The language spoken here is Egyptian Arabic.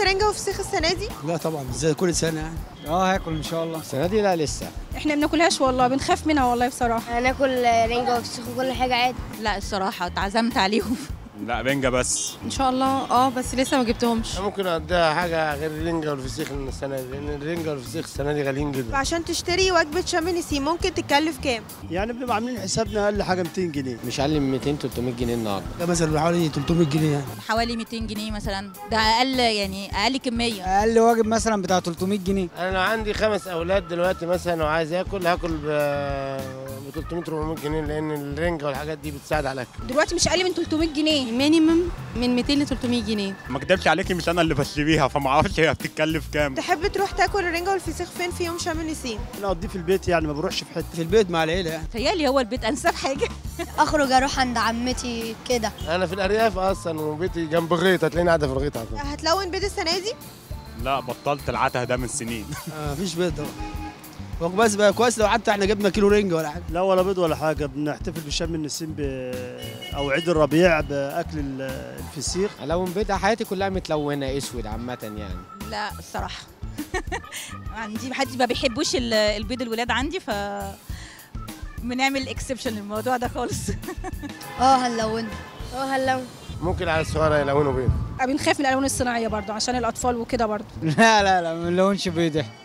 اكلت رنجة وفسيخ السنة دي؟ لا طبعا زي كل سنه يعني اه هاكل ان شاء الله السنه دي لا لسه احنا بناكلهاش والله بنخاف منها والله بصراحه هناكل رنجة وفسيخ وكل حاجة عادي لا الصراحة اتعزمت عليهم لا رنجة بس ان شاء الله اه بس لسه ما جبتهمش ممكن اديها حاجه غير الرنجه والفسيخ السنه دي لان الرنجه والفسيخ السنه دي غاليين جدا وعشان تشتري وجبة شم نسيم ممكن تتكلف كام؟ يعني بنبقى عاملين حسابنا اقل حاجه 200 جنيه مش اقل من 200 300 جنيه النهارده ده مثلا حوالي 300 جنيه يعني حوالي 200 جنيه مثلا ده اقل يعني اقل كمية اقل واجب مثلا بتاع 300 جنيه انا لو عندي خمس اولاد دلوقتي مثلا وعايز اكل هاكل ب 300 400 جنيه لان الرنجه والحاجات دي بتساعد على الاكل دلوقتي مش اقل من 300 جنيه مينيمم من 200 ل 300 جنيه ما اكدبش عليكي مش انا اللي بشتريها فما اعرفش هي بتتكلف كام تحب تروح تاكل الرنجة والفسيخ فين في يوم شم نسيم؟ انا اقضيه في البيت يعني ما بروحش في حته في البيت مع العيله يعني تهيألي هو البيت انسب حاجة اخرج اروح عند عمتي كده انا في الارياف اصلا وبيتي جنب الغيط هتلاقيني قاعده في الغيط على طول هتلون بيض السنة دي؟ لا بطلت العته ده من سنين آه مفيش بيت طبعا بس بقى كويس لو حتى احنا جبنا كيلو رنجة ولا حاجه لا ولا بيض ولا حاجه بنحتفل بشم النسيم ب... او عيد الربيع باكل ال- الفسيخ لو بيت حياتي كلها متلونه اسود عامه يعني لا الصراحة عندي محد ما بيحبوش ال- البيض الولاد عندي ف بنعمل اكسبشن للموضوع ده خالص اه هنلونه اه هنلون ممكن على الصغيره يلونوا بيض بنخاف من الالوان الصناعيه برضو عشان الاطفال وكده برضو لا لا لا ما نلونش بيض إحنا.